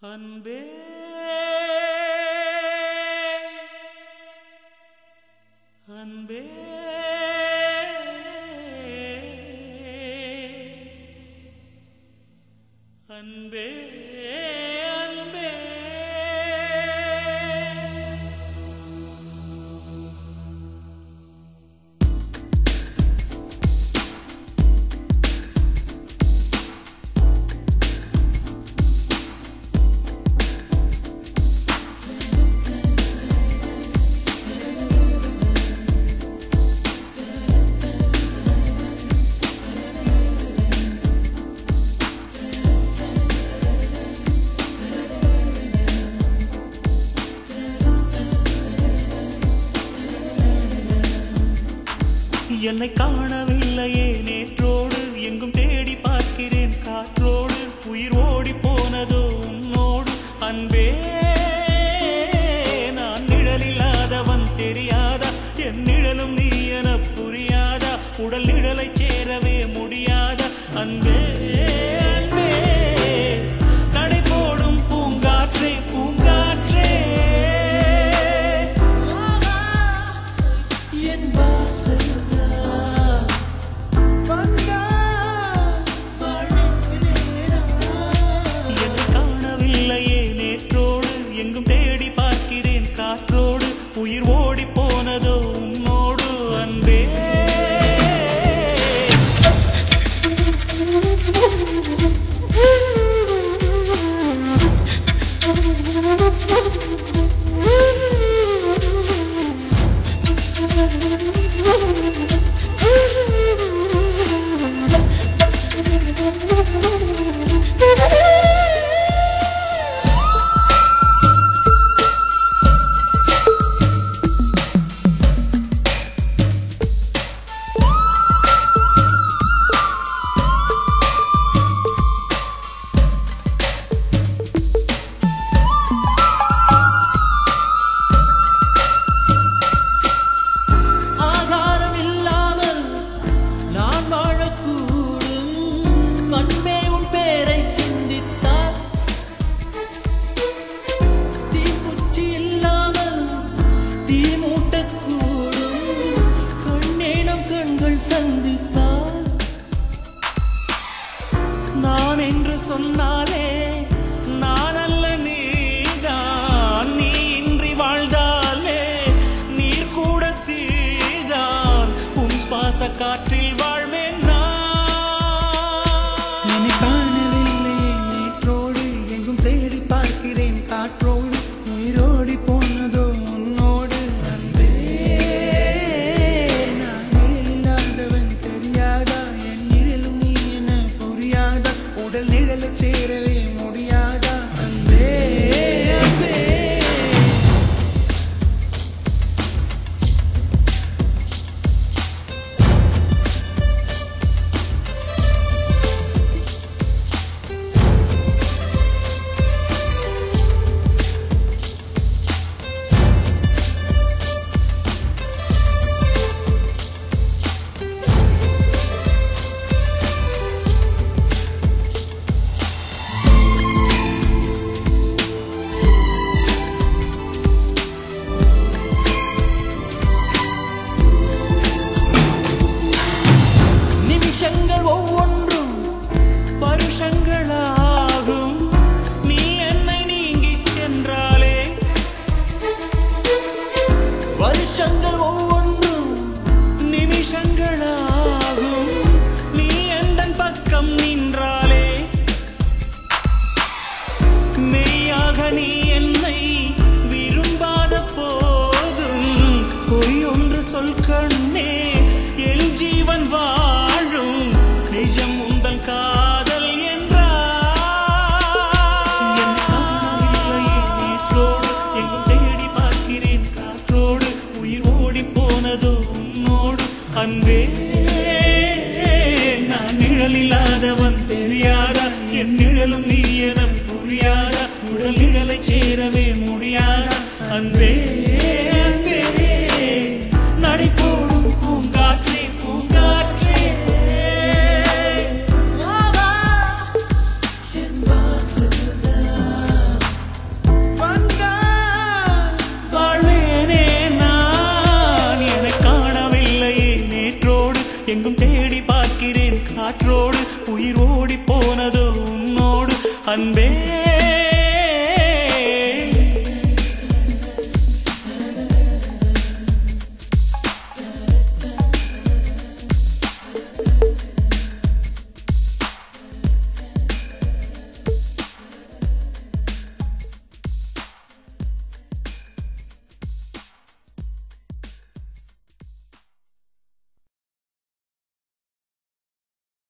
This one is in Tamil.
அன்பே அன்பே அன்பே அன்பே என்னை காணவில்லையே நேற்றோடு எங்கும் தேடி பார்க்கிறேன் காற்றோடு உயிர் ஓடி போனதோ உன்னோடு அன்பே நான் நிழலில்லாதவன் தெரியாதா என் நிழலும் நீ என புரியாதா உடல் நிழலை சேரவே முடியாதா அன்பே அன்பே நடை போடும் பூங்காற்றே பூங்காற்றே என் வாசல்தான் வந்தால் வாழ்கிறேனா? என்னை காணவில்லையே நேற்றோடு எங்கும் தேடி பார்க்கிறேன் காற்றோடு உயிர் ஓடி போனதோ உன்னோடு அன்பே ஆகாரம் இல்லாமல் நான் வாழக்கூடும் அன்பே உன் பேரை சிந்தித்தார் தீக்குச்சி இல்லாமல் தீ மூட்டக்கூடும் கண்ணேனம் கண்கள் சந்தித்தார் நான் என்று சொன்னாலே நான் அல்ல நீதான் நீ இன்றி வாழ்ந்தாலே நீர் கூட தீதான் உன் சுவாச காற்றில் வாழ்வேன் நான் என்னை காணவில்லையே நேற்றோடு எங்கும் தேடி பார்க்கிறேன் காற்றோடு உயிரோடி போனதோ உன்னோடு அன்பே நான் நிழல் இல்லாதவன் தெரியாதா என் நிழலும் நீ என புரியாதா உடல் நிழலை சேரவே முடியாதா அன்பே அன்பே நிமிஷங்கள் ஒவ்வொன்றும் வருஷங்களாகும் நீ என்னை நீங்கிச் சென்றாலே வருஷங்கள் ஒவ்வொன்றும் நிமிஷங்களாகும் நீ எந்தன் பக்கம் நின்றாலே மெய்யாக நீ என்னை விரும்பாத போதும் பொய் ஒன்று சொல் கண்ணே என் ஜீவன் வாழும் நிஜம் உந்தன் காதல் பார்க்கிறேன் காற்றோடு உயிர் ஓடி போனதோ உன்னோடு அன்பே நான் நிழலில்லாதவன் தெரியாதா என் நிழலும் நீ என புரியாதா உடல் நிழலை சேரவே முடியாதா அன்பே அன்பே நடை போடும் பூங்காற்றே பூங்காற்றே என் வாசல்தான் எங்கும் தேடி பார்க்கிறேன் காற்றோடு உயிர் ஓடி போனதோ உன்னோடு அன்பே